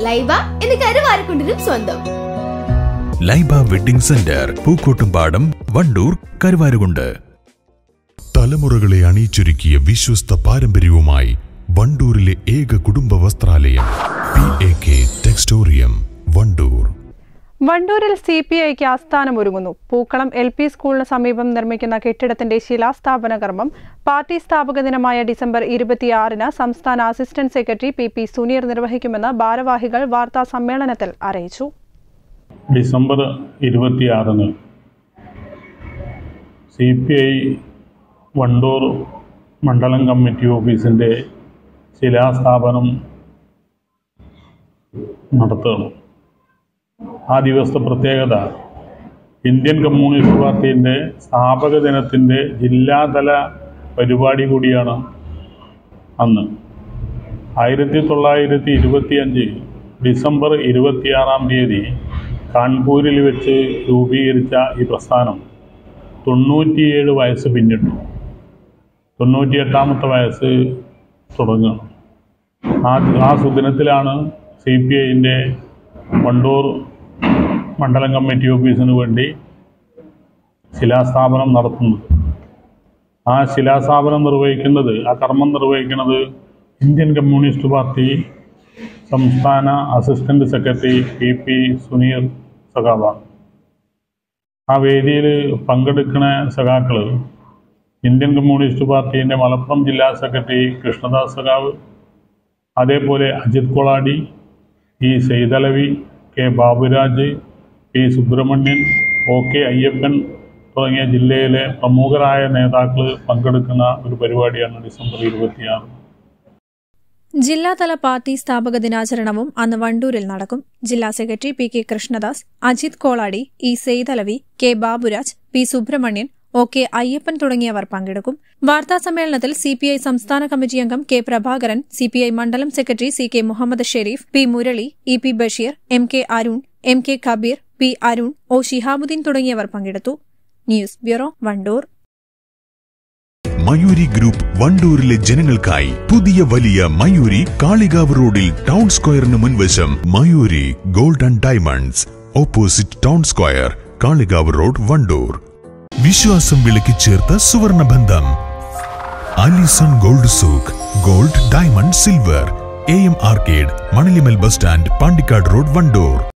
ലൈബ എന്ന് കരുവാരക്കുണ്ടിനും സ്വന്തം ലൈബ വെഡിംഗ് സെന്റർ പൂക്കോട്ടുംപാടം വണ്ടൂർ കരുവാരുകുണ്ട് തലമുറകളെ അണിയിച്ചൊരുക്കിയ വിശ്വസ്ത പാരമ്പര്യവുമായി വണ്ടൂരിലെ ഏക കുടുംബ വസ്ത്രാലയം P A K textorium Wandoor വണ്ടൂരിൽ സി പി ഐക്ക് ആസ്ഥാനം ഒരുങ്ങുന്നു പൂക്കളം എൽ പി സ്കൂളിന് സമീപം നിർമ്മിക്കുന്ന കെട്ടിടത്തിന്റെ ശിലാസ്ഥാപന കർമ്മം പാർട്ടി സ്ഥാപക ദിനമായ ഡിസംബർ ഇരുപത്തിയാറിന് സംസ്ഥാന assistant secretary P P Suneer നിർവഹിക്കുമെന്ന് ഭാരവാഹികൾ വാർത്താ സമ്മേളനത്തിൽ അറിയിച്ചു ഡിസംബർ ഇരുപത്തിയാറിന് സി പി ഐ വണ്ടൂർ മണ്ഡലം കമ്മിറ്റി ഓഫീസിൻ്റെ ശിലാസ്ഥാപനം നടത്തുകയാണ് ആ ദിവസത്തെ പ്രത്യേകത ഇന്ത്യൻ കമ്മ്യൂണിസ്റ്റ് പാർട്ടീൻ്റെ സ്ഥാപക ദിനത്തിൻ്റെ ജില്ലാതല പരിപാടി കൂടിയാണ് അന്ന് ആയിരത്തി തൊള്ളായിരത്തി ഇരുപത്തിയഞ്ച് ഡിസംബർ ഇരുപത്തിയാറാം തീയതി കാൺപൂരിൽ വെച്ച് രൂപീകരിച്ച ഈ പ്രസ്ഥാനം തൊണ്ണൂറ്റിയേഴ് വയസ്സ് പിന്നിട്ടു തൊണ്ണൂറ്റിയെട്ടാമത്തെ വയസ്സ് തുടങ്ങുകയാണ് ആ ആ സുദിനത്തിലാണ് സി പി ഐൻ്റെ വണ്ടൂർ മണ്ഡലം കമ്മിറ്റി ഓഫീസിന് വേണ്ടി ശിലാസ്ഥാപനം നടത്തുന്നത് ആ ശിലാസ്ഥാപനം നിർവഹിക്കുന്നത് ആ കർമ്മം നിർവഹിക്കുന്നത് ഇന്ത്യൻ കമ്മ്യൂണിസ്റ്റ് പാർട്ടി സംസ്ഥാന assistant secretary P P Suneer സഖാവാണ് ആ വേദിയിൽ പങ്കെടുക്കുന്ന സഖാക്കൾ ഇന്ത്യൻ കമ്മ്യൂണിസ്റ്റ് പാർട്ടീൻ്റെ മലപ്പുറം ജില്ലാ സെക്രട്ടറി കൃഷ്ണദാസ് സഖാവ് അതേപോലെ Ajith Koladi E Saithalavi K Baburaj P Subramanian O K Ayyappan തുടങ്ങിയ ജില്ലയിലെ പ്രമുഖരായ നേതാക്കൾ പങ്കെടുക്കുന്ന ഒരു പരിപാടിയാണ് ഡിസംബർ ഇരുപത്തിയാറ് ജില്ലാതല പാർട്ടി സ്ഥാപക ദിനാചരണവും അന്ന് വണ്ടൂരിൽ നടക്കും ജില്ലാ secretary P K Krishnadas Ajith Koladi E Saithalavi K Baburaj P Subramanian O K Ayyappan തുടങ്ങിയവർ പങ്കെടുക്കും വാർത്താസമ്മേളനത്തിൽ സിപിഐ സംസ്ഥാന കമ്മിറ്റി അംഗം കെ പ്രഭാകരൻ സിപിഐ മണ്ഡലം secretary C K Muhammad Sharif P Murali E P Basheer M K Arun M K Kabeer P Arun O Shihabuddin തുടങ്ങിയവർ പങ്കെടുത്തു news bureau Wandoor Mayoori group വണ്ടൂരിലെ ജനങ്ങൾക്കായി പുതിയ വലിയ മയൂരി കാളികാവ് റോഡിൽ ടൗൺ സ്ക്വയറിന് മുൻവശം Mayoori gold and diamonds opposite town square Kalikavu road Wandoor വിശ്വാസം വിളക്കി ചേർത്ത സുവർണ ബന്ധം Alison gold souk gold diamond silver A M arcade Manalimal bus stand Pandikkad road Wandoor